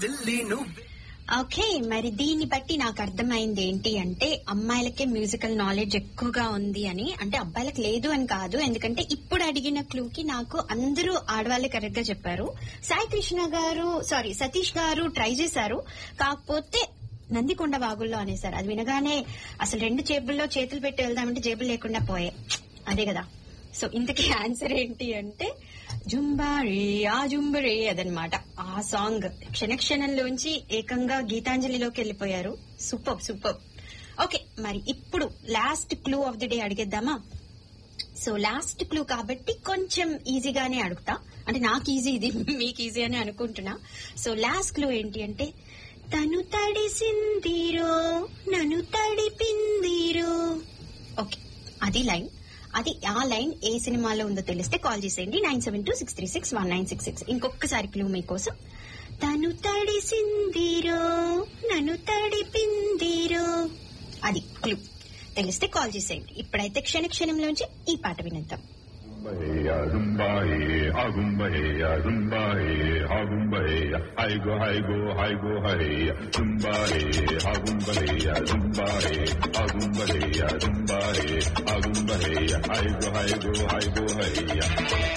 దిల్లీ నువ్వు ఓకే మరి దీన్ని బట్టి నాకు అర్థమైంది ఏంటి అంటే అమ్మాయిలకే మ్యూజికల్ నాలెడ్జ్ ఎక్కువగా ఉంది అని అంటే అబ్బాయిలకు లేదు అని కాదు ఎందుకంటే ఇప్పుడు అడిగిన క్లూకి నాకు అందరూ ఆడవాళ్ళే కరెక్ట్ గా చెప్పారు సాయి కృష్ణ గారు సారీ సతీష్ గారు ట్రై చేశారు కాకపోతే నందికొండ వాగుల్లో అనేసారు అది వినగానే అసలు రెండు జేబుల్లో చేతులు పెట్టి వెళ్దామంటే జేబులు లేకుండా పోయాయి అదే కదా సో ఇంతకీ ఆన్సర్ ఏంటి అంటే జుంబారే ఆ జుంబరే అదనమాట ఆ సాంగ్ క్షణక్షణంలోంచి ఏకంగా గీతాంజలిలోకి వెళ్ళిపోయారు సూపర్ సూపర్ ఓకే మరి ఇప్పుడు last clue of the day అడిగేద్దామా సో లాస్ట్ క్లూ కాబట్టి కొంచెం ఈజీగానే అడుగుతా అంటే నాకు ఈజీ ఇది మీకు ఈజీ అని అనుకుంటున్నా సో లాస్ట్ క్లూ ఏంటి అంటే తను తడిసిందిరో నన్ను తడిపిందిరో ఓకే అది లైన్ అది ఆ లైన్ ఏ సినిమాలో ఉందో తెలిస్తే కాల్ చేసేయండి nine seven two six three six one nine six six ఇంకొకసారి క్లూ మీకోసం తను తడిసిందిరో నన్ను తడిపిందిరో అది క్లూ తెలిస్తే కాల్ చేసేయండి ఇప్పుడైతే క్షణ క్షణంలోంచి ఈ పాట వినేద్దాం Rumbaheya, rumbaheya, agumbaheya, rumbaheya, agumbaheya, haigo, haigo, haigo, haiya, rumbaheya, agumbaheya, rumbaheya, agumbaheya, rumbaheya, agumbaheya, haigo, haigo, haigo, haiya.